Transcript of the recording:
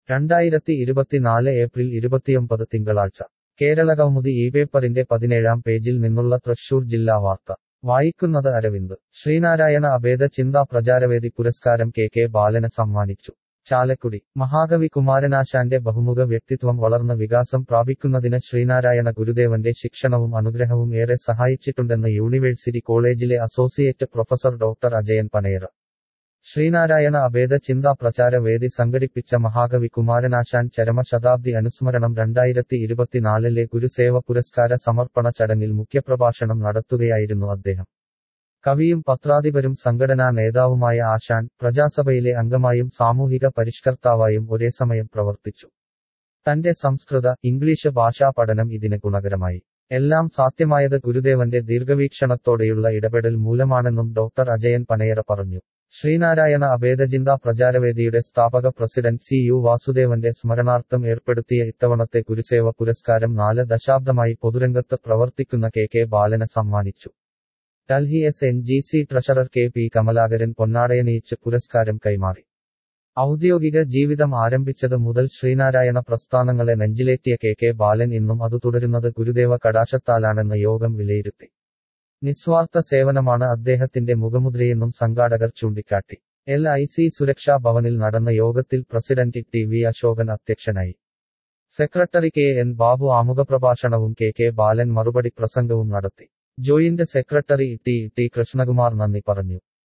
രണ്ടായിരത്തി ഇരുപത്തിനാല് ഏപ്രിൽ ഇരുപത്തിയൊമ്പത് തിങ്കളാഴ്ച കേരളകൗമുദി ഈ പേപ്പറിന്റെ പതിനേഴാം പേജിൽ നിന്നുള്ള തൃശൂർ ജില്ലാ വാർത്ത വായിക്കുന്നത് അരവിന്ദ് ശ്രീനാരായണ അഭേദ ചിന്താ പ്രചാരവേദി പുരസ്കാരം കെ കെ ബാലന് സമ്മാനിച്ചു ചാലക്കുടി മഹാകവി കുമാരനാശാന്റെ ബഹുമുഖ വ്യക്തിത്വം വളർന്ന് വികാസം പ്രാപിക്കുന്നതിന് ശ്രീനാരായണ ഗുരുദേവന്റെ ശിക്ഷണവും അനുഗ്രഹവും ഏറെ സഹായിച്ചിട്ടുണ്ടെന്ന് യൂണിവേഴ്സിറ്റി കോളേജിലെ associate professor doctor Ajayan Panayara Sreenarayana Abheda Chintha Prachara വേദി സംഘടിപ്പിച്ച മഹാകവി കുമാരനാശാൻ ചരമശതാബ്ദി അനുസ്മരണം രണ്ടായിരത്തി ഇരുപത്തിനാലിലെ ഗുരുസേവ പുരസ്കാര സമർപ്പണ ചടങ്ങിൽ മുഖ്യപ്രഭാഷണം നടത്തുകയായിരുന്നു അദ്ദേഹം കവിയും പത്രാധിപരും സംഘടനാ നേതാവുമായ ആശാൻ പ്രജാസഭയിലെ അംഗമായും സാമൂഹിക പരിഷ്കർത്താവായും ഒരേ സമയം പ്രവർത്തിച്ചു തന്റെ സംസ്കൃത ഇംഗ്ലീഷ് ഭാഷാ പഠനം ഇതിന് ഗുണകരമായി എല്ലാം സാധ്യമായത് ഗുരുദേവന്റെ ദീർഘവീക്ഷണത്തോടെയുള്ള ഇടപെടൽ മൂലമാണെന്നും ഡോക്ടർ അജയൻ പനയറ പറഞ്ഞു ശ്രീനാരായണ അഭേദചിന്താ പ്രചാരവേദിയുടെ സ്ഥാപക പ്രസിഡന്റ് സി യു വാസുദേവന്റെ സ്മരണാർത്ഥം ഏർപ്പെടുത്തിയ ഇത്തവണത്തെ ഗുരുസേവ പുരസ്കാരം നാല് ദശാബ്ദമായി പൊതുരംഗത്ത് പ്രവർത്തിക്കുന്ന കെ കെ ബാലന് സമ്മാനിച്ചു Delhi S N G C treasurer K P Kamalakaran പൊന്നാടയണിയിച്ച് പുരസ്കാരം കൈമാറി ഔദ്യോഗിക ജീവിതം ആരംഭിച്ചത് മുതൽ ശ്രീനാരായണ പ്രസ്ഥാനങ്ങളെ നെഞ്ചിലേറ്റിയ കെ കെ ബാലൻ ഇന്നും അത് തുടരുന്നത് ഗുരുദേവ കടാശത്താലാണെന്ന് യോഗം വിലയിരുത്തി നിസ്വാർത്ഥ സേവനമാണ് അദ്ദേഹത്തിന്റെ മുഖമുദ്രയെന്നും സംഘാടകർ ചൂണ്ടിക്കാട്ടി എൽ ഐ സി സുരക്ഷാ ഭവനിൽ നടന്ന യോഗത്തിൽ പ്രസിഡന്റ് ടി വി അശോകൻ അധ്യക്ഷനായി സെക്രട്ടറി കെ എൻ ബാബു ആമുഖപ്രഭാഷണവും കെ കെ ബാലൻ മറുപടി പ്രസംഗവും നടത്തി joint secretary T T Krishnakumar നന്ദി പറഞ്ഞു